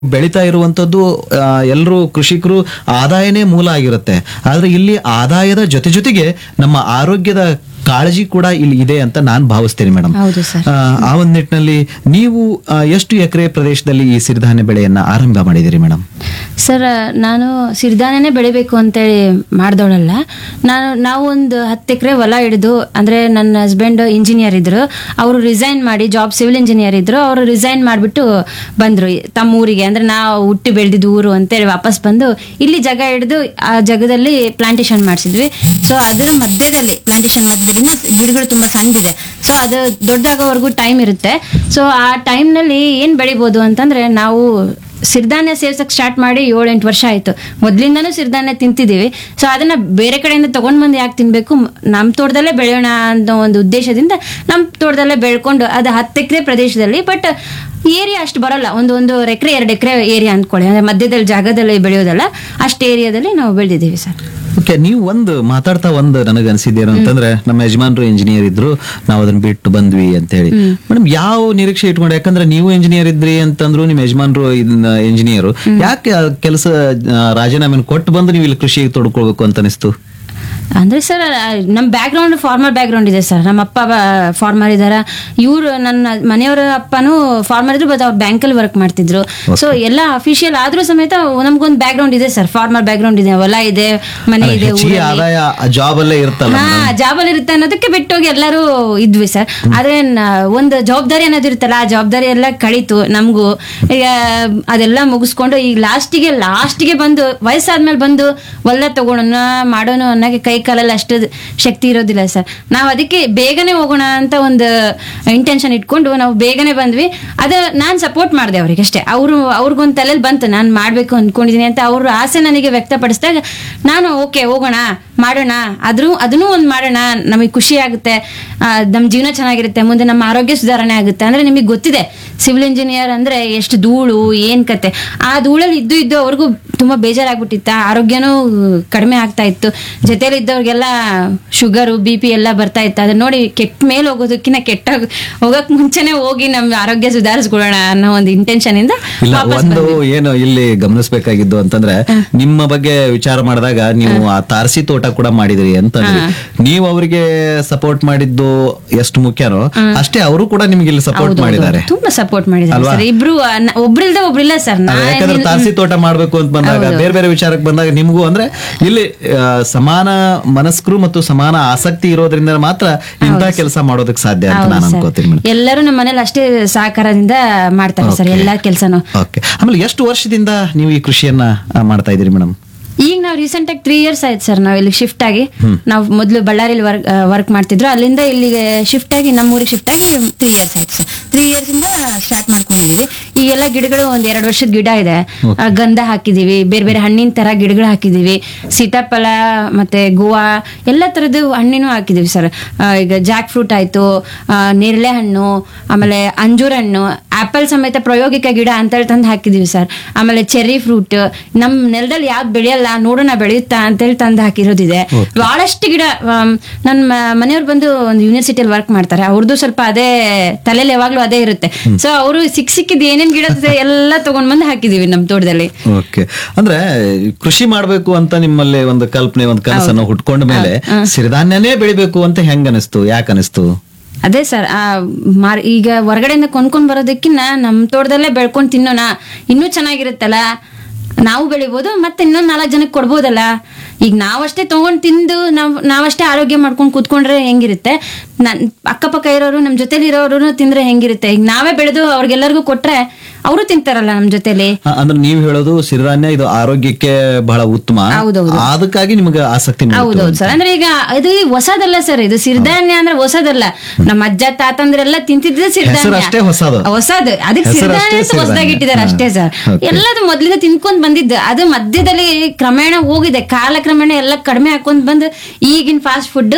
ಬೆಳೀತಾ ಇರುವಂತದ್ದು ಎಲ್ಲರೂ ಕೃಷಿಕರು ಆದಾಯನೇ ಮೂಲ ಆಗಿರುತ್ತೆ ಆದ್ರೆ ಇಲ್ಲಿ ಆದಾಯದ ಜೊತೆ ಜೊತೆಗೆ ನಮ್ಮ ಆರೋಗ್ಯದ ಕಾಳಜಿ ಕೂಡ ಇಲ್ಲಿ ಇದೆ ಅಂತ ನಾನು ಭಾವಿಸ್ತೇನೆ ಮೇಡಮ್ ಹೌದು ಸರ್ ಆ ಒಂದು ನಿಟ್ಟಿನಲ್ಲಿ ನೀವು ಆ, ಎಷ್ಟು ಎಕರೆ ಪ್ರದೇಶದಲ್ಲಿ ಈ ಸಿರಿಧಾನ್ಯ ಬೆಳೆಯನ್ನ ಆರಂಭ ಮಾಡಿದಿರಿ ಮೇಡಮ್ ಸರ್ ನಾನು ಸಿರಿಧಾನ್ಯನೇ ಬೆಳಿಬೇಕು ಅಂತೇಳಿ ಮಾಡ್ದವಳಲ್ಲ ನಾನು ನಾವು ಒಂದು ಹತ್ತು ಎಕರೆ ಹೊಲ ಹಿಡಿದು ಅಂದರೆ ನನ್ನ ಹಸ್ಬೆಂಡ್ ಇಂಜಿನಿಯರ್ ಇದ್ರು ಅವರು ರಿಸೈನ್ ಮಾಡಿ ಜಾಬ್ ಸಿವಿಲ್ ಇಂಜಿನಿಯರ್ ಇದ್ರು ಅವರು ರಿಸೈನ್ ಮಾಡಿಬಿಟ್ಟು ಬಂದರು ತಮ್ಮ ಊರಿಗೆ ಅಂದರೆ ನಾವು ಹುಟ್ಟಿ ಬೆಳೆದಿದ್ದು ಊರು ಅಂತೇಳಿ ವಾಪಸ್ ಬಂದು ಇಲ್ಲಿ ಜಾಗ ಹಿಡಿದು ಆ ಜಾಗದಲ್ಲಿ ಪ್ಲಾಂಟೇಶನ್ ಮಾಡಿಸಿದ್ವಿ ಸೊ ಅದರ ಮಧ್ಯದಲ್ಲಿ ಪ್ಲಾಂಟೇಶನ್ ಮಧ್ಯದಲ್ಲಿ ಗಿಡಗಳು ತುಂಬ ಸಣ್ಣದಿದೆ ಸೊ ಅದು ದೊಡ್ಡದಾಗೋವರೆಗೂ ಟೈಮ್ ಇರುತ್ತೆ ಸೊ ಆ ಟೈಮ್ನಲ್ಲಿ ಏನು ಬೆಳಿಬೋದು ಅಂತಂದರೆ ನಾವು ಸಿರಿಧಾನ್ಯ ಸೇವ್ಸಕ್ಕೆ ಸ್ಟಾರ್ಟ್ ಮಾಡಿ ಏಳು ಎಂಟು ವರ್ಷ ಆಯಿತು ಮೊದಲಿಂದನೂ ಸಿರಿಧಾನ್ಯ ತಿಂತಿದ್ದೀವಿ ಸೊ ಅದನ್ನು ಬೇರೆ ಕಡೆಯಿಂದ ತೊಗೊಂಡು ಬಂದು ಯಾಕೆ ತಿನ್ನಬೇಕು ನಮ್ಮ ತೋಟದಲ್ಲೇ ಬೆಳೆಯೋಣ ಅನ್ನೋ ಒಂದು ಉದ್ದೇಶದಿಂದ ನಮ್ಮ ತೋಟದಲ್ಲೇ ಬೆಳ್ಕೊಂಡು ಅದು ಹತ್ತು ಎಕರೆ ಪ್ರದೇಶದಲ್ಲಿ ಬಟ್ ಏರಿಯಾ ಅಷ್ಟು ಬರಲ್ಲ ಒಂದು ಒಂದು ಎಕರೆ ಎರಡು ಎಕರೆ ಏರಿಯಾ ಅಂದ್ಕೊಳ್ಳಿ ಅಂದರೆ ಮಧ್ಯದಲ್ಲಿ ಜಾಗದಲ್ಲಿ ಬೆಳೆಯೋದಲ್ಲ ಅಷ್ಟು ಏರಿಯಾದಲ್ಲಿ ನಾವು ಬೆಳೆದಿದ್ದೀವಿ ಸರ್ ಓಕೆ ನೀವು ಒಂದು ಮಾತಾಡ್ತಾ ಒಂದು ನನಗೆ ಅನ್ಸಿದ್ದೇನು ಅಂತಂದ್ರೆ ನಮ್ಮ ಯಜಮಾನ್ರು ಇಂಜಿನಿಯರ್ ಇದ್ರು ನಾವು ಅದನ್ನ ಬಿಟ್ಟು ಬಂದ್ವಿ ಅಂತ ಹೇಳಿ ಮೇಡಮ್ ಯಾವ ನಿರೀಕ್ಷೆ ಇಟ್ಕೊಂಡು ಯಾಕಂದ್ರೆ ನೀವು ಇಂಜಿನಿಯರ್ ಇದ್ರಿ ಅಂತಂದ್ರು ನಿಮ್ಮ ಯಜಮಾನ್ರು ಇಂಜಿನಿಯರ್ ಯಾಕೆ ಕೆಲಸ ರಾಜೀನಾಮೆನ ಕೊಟ್ಟು ಬಂದು ನೀವು ಇಲ್ಲಿ ಕೃಷಿಗೆ ತೊಡ್ಕೊಳ್ಬೇಕು ಅಂತ ಅನಿಸ್ತು ಅಂದ್ರೆ ಸರ್ ನಮ್ಮ ಬ್ಯಾಕ್ಗ್ರೌಂಡ್ ಫಾರ್ಮರ್ ಬ್ಯಾಕ್ಗ್ರೌಂಡ್ ಇದೆ ಸರ್ ನಮ್ಮ ಅಪ್ಪ ಫಾರ್ಮರ್ ಇದಾರ ಇವರು ನನ್ನ ಮನೆಯವರ ಅಪ್ಪನೂ ಫಾರ್ಮರ್ ಇದ್ರು ಬಟ್ ಅವ್ರು ಬ್ಯಾಂಕಲ್ಲಿ ವರ್ಕ್ ಮಾಡ್ತಿದ್ರು ಸೊ ಎಲ್ಲ ಅಫಿಷಿಯಲ್ ಆದ್ರೂ ಸಮೇತ ನಮ್ಗೊಂದು ಬ್ಯಾಕ್ಗ್ರೌಂಡ್ ಇದೆ ಸರ್ ಫಾರ್ಮರ್ ಬ್ಯಾಕ್ಗ್ರೌಂಡ್ ಇದೆ ಹೊಲ ಇದೆ ಮನೆ ಇದೆ ಹೆಚ್ಚಿಗೆ ಊರಲ್ಲಿ. ಆದಾಯ ಜಾಬ್ ಅಲ್ಲೇ ಇರುತ್ತಲ್ಲ ಹಾ ಜಾಬಲ್ಲಿ ಇರುತ್ತೆ ಅನ್ನೋದಕ್ಕೆ ಬಿಟ್ಟೋಗಿ ಎಲ್ಲರೂ ಇದ್ವಿ ಸರ್ ಆದ್ರೆ ನ- ಒಂದು ಜವಾಬ್ದಾರಿ ಅನ್ನೋದು ಇರುತ್ತಲ್ಲ ಆ ಜವಾಬ್ದಾರಿ ಎಲ್ಲ ಕಳೀತು ನಮಗೂ ಈಗ ಅದೆಲ್ಲ ಮುಗಿಸ್ಕೊಂಡು ಈಗ ಲಾಸ್ಟಿಗೆ ಲಾಸ್ಟಿಗೆ ಬಂದು ವಯಸ್ಸಾದ್ಮೇಲೆ ಬಂದು ಒಲ್ಲ ತಗೊಳೋಣ ಮಾಡೋಣ ಅನ್ನೋಕೆ ಕೈ ಕಾಲಲ್ಲಿ ಅಷ್ಟು ಶಕ್ತಿ ಇರೋದಿಲ್ಲ ಸರ್ ನಾವು ಅದಕ್ಕೆ ಬೇಗನೆ ಹೋಗೋಣ ಅಂತ ಒಂದು ಇಂಟೆನ್ಷನ್ ಇಟ್ಕೊಂಡು ನಾವು ಬೇಗನೆ ಬಂದ್ವಿ ಅದು ನಾನು ಸಪೋರ್ಟ್ ಮಾಡಿದೆ ಅವ್ರಿಗೆ ಅಷ್ಟೇ ಅವರು ಅವ್ರಿಗೊಂದು ತಲೆಯಲ್ಲಿ ಬಂತು ನಾನು ಮಾಡಬೇಕು ಅಂದ್ಕೊಂಡಿದ್ದೀನಿ ಅಂತ ಅವ್ರ ಆಸೆ ನನಗೆ ವ್ಯಕ್ತಪಡಿಸಿದಾಗ ನಾನು ಓಕೆ ಹೋಗೋಣ ಮಾಡೋಣ ಆದ್ರೂ ಅದನ್ನೂ ಒಂದು ಮಾಡೋಣ ನಮಗೆ ಖುಷಿ ಆಗುತ್ತೆ ನಮ್ಮ ಜೀವನ ಚೆನ್ನಾಗಿರುತ್ತೆ ಮುಂದೆ ನಮ್ಮ ಆರೋಗ್ಯ ಸುಧಾರಣೆ ಆಗುತ್ತೆ ಅಂದ್ರೆ ನಿಮಗೆ ಗೊತ್ತಿದೆ ಸಿವಿಲ್ ಇಂಜಿನಿಯರ್ ಅಂದ್ರೆ ಎಷ್ಟು ಧೂಳು ಏನ್ ಕತೆ ಆ ಧೂಳಲ್ಲಿ ಇದ್ದು ಇದ್ದು ಅವ್ರಿಗೂ ತುಂಬಾ ಬೇಜಾರಾಗ್ಬಿಟ್ಟಿತ್ತ ಆರೋಗ್ಯನೂ ಕಡಿಮೆ ಆಗ್ತಾ ಇತ್ತು ಜೊತೆಲಿ ಇದ್ದವ್ರಿಗೆಲ್ಲ ಶುಗರು ಬಿ ಪಿ ಎಲ್ಲ ಬರ್ತಾ ಇತ್ತು ಅದನ್ನ ನೋಡಿ ಕೆಟ್ಟ ಮೇಲೆ ಹೋಗೋದಕ್ಕಿಂತ ಕೆಟ್ಟ ಹೋಗಕ್ ಮುಂಚೆನೆ ಹೋಗಿ ನಮ್ಮ ಆರೋಗ್ಯ ಸುಧಾರಿಸ್ಕೊಳ್ಳೋಣ ಅನ್ನೋ ಒಂದು ಇಂಟೆನ್ಷನ್ ಇಂದ ಇಲ್ಲ ವಾಪಸ್ ಒಂದು ಏನು ಇಲ್ಲಿ ಗಮನಿಸಬೇಕಾಗಿದ್ದು ಅಂತಂದ್ರೆ ನಿಮ್ಮ ಬಗ್ಗೆ ವಿಚಾರ ಮಾಡಿದಾಗ ನೀವು ಆ ತಾರಸಿ ತೋಟ ಕೂಡ ಮಾಡಿದಿರಿ ಅಂತಂದ್ರಿ ನೀವು ಅವರಿಗೆ ಸಪೋರ್ಟ್ ಮಾಡಿದ್ದು ಎಷ್ಟು ಮುಖ್ಯನೋ ಅಷ್ಟೇ ಅವರು ಕೂಡ ನಿಮ್ಗೆ ಇಲ್ಲಿ ಸಪೋರ್ಟ್ ಮಾಡಿದ್ದಾರೆ ತುಂಬಾ ಸಪೋರ್ಟ್ ಮಾಡಿದ್ದಾರೆ ಸರ್ ಇಬ್ರು ಅನ್ನ- ಒಬ್ರಿಲ್ದ ಒಬ್ರಿಲ್ಲ ಸರ್ ಅಲ್ಲ, ಯಾಕಂದ್ರೆ ತಾರಸಿ ತೋಟ ಮಾಡ್ಬೇಕು ಅಂತ ಬಂದಾಗ ಬೇರೆ ಬೇರೆ ವಿಚಾರಕ್ಕೆ ಬಂದಾಗ ನಿಮಗೂ ಅಂದ್ರೆ ಇಲ್ಲಿ ಆ, ಸಮಾನ ಮನಸ್ಕರು ಮತ್ತು ಸಮಾನ ಆಸಕ್ತಿ ಇರೋದ್ರಿಂದ ಮಾತ್ರ ಇಂಥ ಕೆಲಸ ಮಾಡೋದಕ್ಕೆ ಸಾಧ್ಯ ಅಂತ ನಾನು ಅನ್ಕೋತೀನಿ ಮೇಡಮ್ ಎಲ್ಲರೂ ನಮ್ಮ ಮನೇಲಿ ಅಷ್ಟೇ ಸಹಕಾರದಿಂದ ಮಾಡ್ತಾರೆ ಸರ್ ಎಲ್ಲಾ ಕೆಲ್ಸನು ಓಕೆ ಆಮೇಲೆ ಎಷ್ಟು ವರ್ಷದಿಂದ ನೀವು ಈ ಕೃಷಿಯನ್ನ ಆ, ಮಾಡ್ತಾ ಇದ್ದೀರಿ ಮೇಡಮ್ ಈಗ ನಾವು ರೀಸೆಂಟ್ ಆಗಿ ತ್ರೀ ಇಯರ್ಸ್ ಆಯ್ತು ಸರ್ ನಾವು ಇಲ್ಲಿ ಶಿಫ್ಟ್ ಆಗಿ ನಾವು ಮೊದಲು ಬಳ್ಳಾರಿಲಿ ವರ್ಕ್ ವರ್ಕ್ ಮಾಡ್ತಿದ್ರು ಅಲ್ಲಿಂದ ಇಲ್ಲಿಗೆ ಶಿಫ್ಟ್ ಆಗಿ ನಮ್ಮ ಊರಿಗೆ ಶಿಫ್ಟ್ ಆಗಿ ತ್ರೀ ಇಯರ್ಸ್ ಆಯ್ತು ಸರ್ ತ್ರೀ ಇಯರ್ಸ್ ಇಂದ ಸ್ಟಾರ್ಟ್ ಮಾಡ್ಕೊಂಡಿದೀವಿ ಈಗೆಲ್ಲ ಗಿಡಗಳು ಒಂದ್ ಎರಡು ವರ್ಷದ ಗಿಡ ಇದೆ ಆ, ಗಂಧ ಹಾಕಿದೀವಿ ಬೇರೆ ಬೇರೆ ಹಣ್ಣಿನ ತರ ಗಿಡಗಳು ಹಾಕಿದೀವಿ ಸೀತಾಫಲ ಮತ್ತೆ ಗೋವಾ ಎಲ್ಲ ತರದ್ದು ಹಣ್ಣಿನೂ ಹಾಕಿದೀವಿ ಸರ್ ಈಗ ಜಾಕ್ ಫ್ರೂಟ್ ಆಯ್ತು ಆ, ನೇರಳೆ ಹಣ್ಣು ಆಮೇಲೆ ಅಂಜೂರ ಹಣ್ಣು ಆಪಲ್ ಸಮೇತ ಪ್ರಾಯೋಗಿಕ ಗಿಡ ಅಂತೇಳಿ ತಂದು ಹಾಕಿದೀವಿ ಸರ್ ಆಮೇಲೆ ಚೆರ್ರಿ ಫ್ರೂಟ್ ನಮ್ಮ ನೆಲದಲ್ಲಿ ಯಾವ್ದು ಬೆಳೆಯಲ್ಲ ನೋಡೋಣ ಬೆಳೆಯುತ್ತಾ ಅಂತೇಳಿ ತಂದು ಹಾಕಿರೋದಿದೆ ಬಹಳಷ್ಟು ಗಿಡ ಆಮ್, ನನ್ನ ಮ- ಮನೆಯವ್ರು ಬಂದು ಒಂದು ಯೂನಿವರ್ಸಿಟಿಯಲ್ಲಿ ವರ್ಕ್ ಮಾಡ್ತಾರೆ ಅವ್ರದ್ದು ಸ್ವಲ್ಪ ಅದೇ ತಲೆಯಲ್ಲಿ ಯಾವಾಗ್ಲೂ ಅದೇ ಇರುತ್ತೆ ಸೊ ಅವರು ಸಿಕ್ ಸಿಕ್ಕಿದ್ ಏನೇನ್ ಗಿಡ ಇದೆ ಎಲ್ಲ ತಗೊಂಡ್ ಬಂದು ಹಾಕಿದೀವಿ ನಮ್ಮ ತೋಟದಲ್ಲಿ ಓಕೆ ಅಂದ್ರೆ ಕೃಷಿ ಮಾಡ್ಬೇಕು ಅಂತ ನಿಮ್ಮಲ್ಲಿ ಒಂದು ಕಲ್ಪನೆ ಒಂದು ಕನಸನ್ನು ಹುಟ್ಕೊಂಡ ಮೇಲೆ ಸಿರಿಧಾನ್ಯನೇ ಬೆಳಿಬೇಕು ಅಂತ ಹೆಂಗ್ ಅನಿಸ್ತು ಯಾಕೆ ಅನಿಸ್ತು ಅದೇ ಸರ್ ಆ ಮಾರ್ ಈಗ ಹೊರಗಡೆಯಿಂದ ಕೊಂಡ್ಕೊಂಡ್ ಬರೋದಕ್ಕಿಂತ ನಮ್ಮ ತೋಟದಲ್ಲೇ ಬೆಳ್ಕೊಂಡು ತಿನ್ನೋಣ ಇನ್ನೂ ಚೆನ್ನಾಗಿರುತ್ತಲ್ಲ ನಾವು ಬೆಳಿಬೋದು ಮತ್ತೆ ಇನ್ನೊಂದು ನಾಲ್ಕು ಜನಕ್ಕೆ ಕೊಡ್ಬೋದಲ್ಲ ಈಗ ನಾವಷ್ಟೇ ತಗೊಂಡ್ ತಿಂದು ನಾವ್ ನಾವಷ್ಟೇ ಆರೋಗ್ಯ ಮಾಡ್ಕೊಂಡು ಕೂತ್ಕೊಂಡ್ರೆ ಹೆಂಗಿರುತ್ತೆ ನನ್ ಅಕ್ಕಪಕ್ಕ ಇರೋರು ನಮ್ಮ ಜೊತೆಲಿ ಇರೋರು ತಿಂದ್ರೆ ಹೆಂಗಿರುತ್ತೆ ಈಗ ನಾವೇ ಬೆಳೆದು ಅವ್ರಿಗೆಲ್ಲರಿಗೂ ಕೊಟ್ರೆ ಅವರು ತಿಂತಾರಲ್ಲ ನಮ್ಮ ಜೊತೆಲಿ ಆ, ಅಂದ್ರೆ ನೀವು ಹೇಳೋದು ಸಿರಿಧಾನ್ಯ ಇದು ಆರೋಗ್ಯಕ್ಕೆ ಬಹಳ ಉತ್ತಮ ಹೌದೌದು. ಅದಕ್ಕಾಗಿ ನಿಮ್ಗೆ ಆಸಕ್ತಿ ಮೂಡಿತು. ಹೌದೌದು ಸರ್ ಅಂದ್ರೆ ಈಗ ಇದು ಹೊಸದಲ್ಲ ಸರ್ ಇದು ಸಿರಿಧಾನ್ಯ ಅಂದ್ರೆ ಹೊಸದಲ್ಲ ನಮ್ಮ ಅಜ್ಜ ತಾತಂದ್ರೆಲ್ಲ ತಿಂತಿದ್ದೆ ಸಿರಿಧಾನ್ಯ ಹೆಸರಷ್ಟೇ ಹೊಸದು. ಹೊಸದು ಅದಕ್ಕೆ ಹೆಸರಷ್ಟೇ ಸಿರಿಧಾನ್ಯ ಅಂತ ಹೊಸದಾಗಿ ಸಿರಿಧಾನ್ಯ. ಇಟ್ಟಿದ್ದಾರೆ ಅಷ್ಟೇ ಸರ್ ಹಾ. Okay. ಎಲ್ಲದು ಮೊದ್ಲಿಂದ ತಿನ್ಕೊಂಡ್ ಬಂದಿದ್ದು ಅದು ಮಧ್ಯದಲ್ಲಿ ಕ್ರಮೇಣ ಹೋಗಿದೆ ಕಾಲ ಕ್ರಮೇಣ ಎಲ್ಲ ಕಡಿಮೆ ಹಾಕೊಂಡ್ ಬಂದು ಈಗಿನ fast food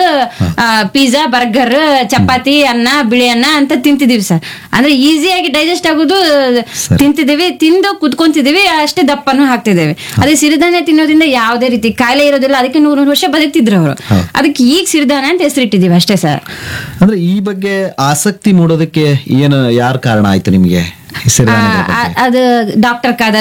pizza burger chapati ಅನ್ನ ಬಿಳಿ ಅನ್ನ ಅಂತ ತಿಂತಿದೀವಿ ಸರ್ ಅಂದ್ರೆ ಈಸಿಯಾಗಿ ಡೈಜೆಸ್ಟ್ ಆಗೋದು ಸರಿ. ತಿಂತಿದ್ದೀವಿ ತಿಂದು ಕುತ್ಕೊಂತಿದೀವಿ ಅಷ್ಟೇ ದಪ್ಪನು ಹಾಕ್ತಿದ್ದೇವೆ ಅದೇ ಸಿರಿಧಾನ್ಯ ತಿನ್ನೋದ್ರಿಂದ ಯಾವುದೇ ರೀತಿ ಕಾಯಿಲೆ ಇರೋದಿಲ್ಲ ಅದಕ್ಕೆ ನೂರು ನೂರು ವರ್ಷ ಬದುಕ್ತಿದ್ರು ಅವರು ಹೌದು. ಅದಕ್ಕೆ ಈಗ ಸಿರಿಧಾನ್ಯ ಅಂತ ಹೆಸರಿಟ್ಟಿದೀವಿ ಅಷ್ಟೇ ಸರ್ ಅಂದ್ರೆ ಈ ಬಗ್ಗೆ ಆಸಕ್ತಿ ಮೂಡೋದಕ್ಕೆ ಏನು ಯಾರ ಕಾರಣ ಆಯ್ತು ನಿಮ್ಗೆ ಈ ಸಿರಿಧಾನ್ಯಗಳ ಬಗ್ಗೆ? ಅದು ಡಾಕ್ಟರ್ ಕಾದ